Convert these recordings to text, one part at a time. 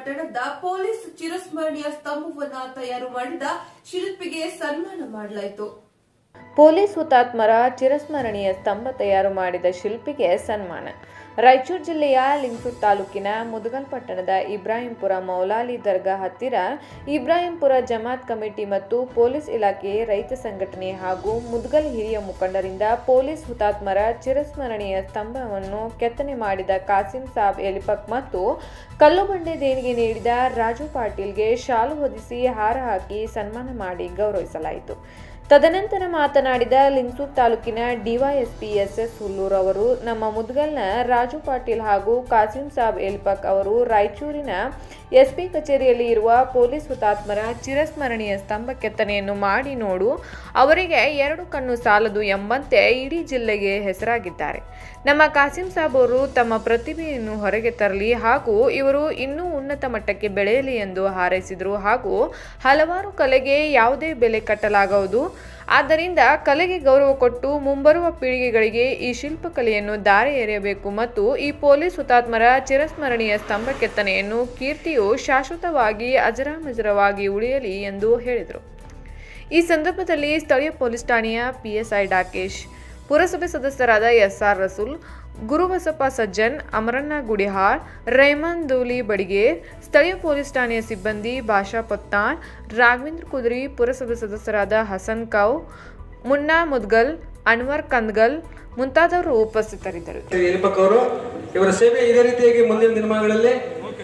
ಪಟ್ಟಣದ ಪೊಲೀಸ್ ಚಿರಸ್ಮರಣೀಯ ಸ್ತಂಭವನ್ನ ತಯಾರು ಮಾಡಿದ ಶಿಲ್ಪಿಗೆ ಸನ್ಮಾನ ಮಾಡಲಾಯಿತು ಪೊಲೀಸ್ ಹುತಾತ್ಮರ ಚಿರಸ್ಮರಣೀಯ ಸ್ತಂಭ ತಯಾರು ಮಾಡಿದ ಶಿಲ್ಪಿಗೆ ಸನ್ಮಾನ ರಾಯಚೂರು ಜಿಲ್ಲೆಯ ಲಿಂಗಸೂರು ತಾಲೂಕಿನ ಮುದಗಲ್ ಪಟ್ಟಣದ ಇಬ್ರಾಹಿಂಪುರ ಮೌಲಾಲಿ ದರ್ಗಾ ಹತ್ತಿರ ಇಬ್ರಾಹಿಂಪುರ ಜಮಾತ್ ಕಮಿಟಿ ಮತ್ತು ಪೊಲೀಸ್ ಇಲಾಖೆ ರೈತ ಸಂಘಟನೆ ಹಾಗೂ ಮುದಗಲ್ ಹಿರಿಯ ಮುಖಂಡರಿಂದ ಪೊಲೀಸ್ ಹುತಾತ್ಮರ ಚಿರಸ್ಮರಣೀಯ ಸ್ತಂಭವನ್ನು ಕೆತ್ತನೆ ಮಾಡಿದ ಕಾಸಿಂ ಸಾಬ್ ಎಲಿಪಕ್ ಮತ್ತು ಕಲ್ಲುಬಂಡೆ ದೇಣಿಗೆ ನೀಡಿದ ರಾಜು ಪಾಟೀಲ್ಗೆ ಶಾಲು ಹೊದಿಸಿ ಹಾರ ಹಾಕಿ ಸನ್ಮಾನ ಮಾಡಿ ಗೌರವಿಸಲಾಯಿತು ತದನಂತರ ಮಾತನಾಡಿದ ಲಿಂಗಸೂರು ತಾಲೂಕಿನ ಡಿವೈಎಸ್ಪಿ ಎಸ್ ಎಸ್ ಹುಲ್ಲೂರ್ ಅವರು ನಮ್ಮ ಮುದ್ಗಲ್ನ ರಾಜು ಪಾಟೀಲ್ ಹಾಗೂ ಕಾಸಿಂ ಸಾಬ್ ಎಲ್ಪಕ್ ಅವರು ರಾಯಚೂರಿನ ಎಸ್ಪಿ ಕಚೇರಿಯಲ್ಲಿ ಇರುವ ಪೊಲೀಸ್ ಹುತಾತ್ಮರ ಚಿರಸ್ಮರಣೀಯ ಸ್ತಂಭ ಕೆತ್ತನೆಯನ್ನು ಮಾಡಿ ನೋಡು ಅವರಿಗೆ ಎರಡು ಕಣ್ಣು ಸಾಲದು ಎಂಬಂತೆ ಇಡೀ ಜಿಲ್ಲೆಗೆ ಹೆಸರಾಗಿದ್ದಾರೆ ನಮ್ಮ ಕಾಸಿಂ ಸಾಬ್ ಅವರು ತಮ್ಮ ಪ್ರತಿಭೆಯನ್ನು ಹೊರಗೆ ತರಲಿ ಹಾಗೂ ಇವರು ಇನ್ನೂ ಉನ್ನತ ಮಟ್ಟಕ್ಕೆ ಬೆಳೆಯಲಿ ಎಂದು ಹಾರೈಸಿದರು ಹಾಗೂ ಹಲವಾರು ಕಲೆಗೆ ಯಾವುದೇ ಬೆಲೆ ಕಟ್ಟಲಾಗದು ಆದ್ದರಿಂದ ಕಲೆಗೆ ಗೌರವ ಕೊಟ್ಟು ಮುಂಬರುವ ಪೀಳಿಗೆಗಳಿಗೆ ಈ ಶಿಲ್ಪಕಲೆಯನ್ನು ದಾರಿ ಎರೆಯಬೇಕು ಮತ್ತು ಈ ಪೊಲೀಸ್ ಹುತಾತ್ಮರ ಚಿರಸ್ಮರಣೀಯ ಸ್ತಂಭ ಕೆತ್ತನೆಯನ್ನು ಕೀರ್ತಿಯು ಶಾಶ್ವತವಾಗಿ ಅಜರಾಮಜರವಾಗಿ ಉಳಿಯಲಿ ಎಂದು ಹೇಳಿದರು ಈ ಸಂದರ್ಭದಲ್ಲಿ ಸ್ಥಳೀಯ ಪೊಲೀಸ್ ಠಾಣೆಯ ಪಿಎಸ್ಐ ಡಾಕೇಶ್ ಪುರಸಭೆ ಸದಸ್ಯರಾದ ಎಸ್ಆರ್ ರಸೂಲ್ ಗುರುಬಸಪ್ಪ ಸಜ್ಜನ್ ಅಮರಣ್ಣ ಗುಡಿಹಾಳ್ ರೇಮನ್ ದೂಲಿ ಬಡಿಗೇರ್ ಸ್ಥಳೀಯ ಪೊಲೀಸ್ ಠಾಣೆಯ ಸಿಬ್ಬಂದಿ ಭಾಷಾ ಪತ್ತಾಣ್ ರಾಘವೇಂದ್ರ ಕುದ್ರಿ ಪುರಸಭೆ ಸದಸ್ಯರಾದ ಹಸನ್ ಕೌ ಮುನ್ನಾ ಮುದ್ಗಲ್ ಅನ್ವರ್ ಕಂದ್ಗಲ್ ಮುಂತಾದವರು ಉಪಸ್ಥಿತರಿದ್ದರು ಎಲಿಪಕ್ ಅವರು ಇವರ ಸೇವೆ ಇದೇ ರೀತಿಯಾಗಿ ಮುಂದಿನ ದಿನಮಾನಗಳಲ್ಲಿ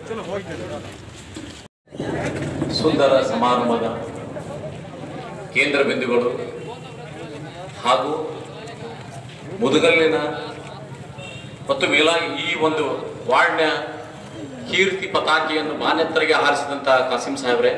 ಸುಂದರ ಸಮಾರಂಭದ ಕೇಂದ್ರ ಬಿಂದುಗಳು ಹಾಗೂ ಮುದುಗಲ್ಲಿನ ಮತ್ತು ಮೇಲ ಈ ಒಂದು ವಾರ್ಡ್ನ ಕೀರ್ತಿ ಪತಾಕೆಯನ್ನು ಮಾನ್ಯತರಿಗೆ ಹಾರಿಸಿದಂಥ ಕಾಸಿಂ ಸಾಹೇಬ್ರೆ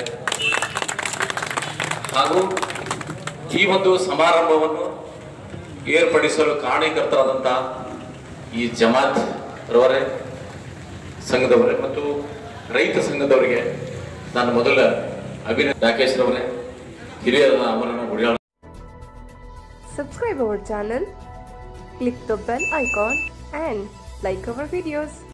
ಹಾಗೂ ಈ ಒಂದು ಸಮಾರಂಭವನ್ನು ಏರ್ಪಡಿಸಲು ಕಾರಣೀಕರ್ತರಾದಂಥ ಈ ಜಮಾತ್ ರವರೇ ಸಂಘದವರೇ ಮತ್ತು ರೈತ ಸಂಘದವರಿಗೆ ನಾನು ಮೊದಲ ಅಭಿನಯ ರಾಕೇಶ್ ರವರೇ ಹಿರಿಯರ ಅಮರನ ಗುಡಿಯಾಳ Subscribe our channel, click the bell icon and like our videos.